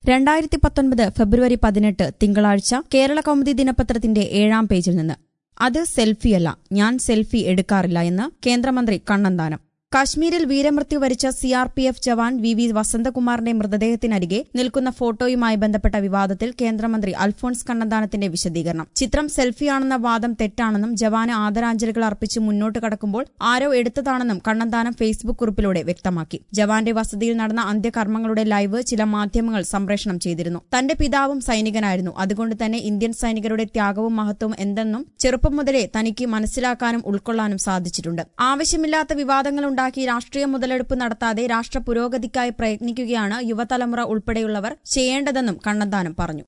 രണ്ടായിരത്തി പത്തൊൻപത് ഫെബ്രുവരി പതിനെട്ട് തിങ്കളാഴ്ച കേരള കൗമുദി ദിനപത്രത്തിന്റെ ഏഴാം പേജിൽ നിന്ന് അത് സെൽഫിയല്ല ഞാൻ സെൽഫി എടുക്കാറില്ല എന്ന് കേന്ദ്രമന്ത്രി കണ്ണന്താനം കാശ്മീരിൽ വീരമൃത്യു വരിച്ച സിആർപിഎഫ് ജവാൻ വി വി വസന്തകുമാറിന്റെ മൃതദേഹത്തിനരികെ നിൽക്കുന്ന ഫോട്ടോയുമായി ബന്ധപ്പെട്ട വിവാദത്തിൽ കേന്ദ്രമന്ത്രി അൽഫോൺസ് കണ്ണന്താനത്തിന്റെ വിശദീകരണം ചിത്രം സെൽഫിയാണെന്ന വാദം തെറ്റാണെന്നും ജവാന് ആദരാഞ്ജലികൾ അർപ്പിച്ച് മുന്നോട്ട് കടക്കുമ്പോൾ ആരോ എടുത്തതാണെന്നും കണ്ണന്താനം ഫേസ്ബുക്ക് കുറിപ്പിലൂടെ വ്യക്തമാക്കി ജവാന്റെ വസതിയിൽ നടന്ന അന്ത്യകർമ്മങ്ങളുടെ ലൈവ് ചില മാധ്യമങ്ങൾ സംപ്രേഷണം ചെയ്തിരുന്നു തന്റെ പിതാവും സൈനികനായിരുന്നു അതുകൊണ്ട് തന്നെ ഇന്ത്യൻ സൈനികരുടെ ത്യാഗവും മഹത്വവും എന്തെന്നും ചെറുപ്പം മുതലേ തനിക്ക് മനസ്സിലാക്കാനും ഉൾക്കൊള്ളാനും സാധിച്ചിട്ടുണ്ട് ആവശ്യമില്ലാത്ത വിവാദങ്ങളുണ്ടാക്കി രാഷ്ട്രീയ മുതലെടുപ്പ് നടത്താതെ രാഷ്ട്ര പുരോഗതിക്കായി പ്രയത്നിക്കുകയാണ് യുവതലമുറ ഉൾപ്പെടെയുള്ളവർ ചെയ്യേണ്ടതെന്നും കണ്ണന്താനം പറഞ്ഞു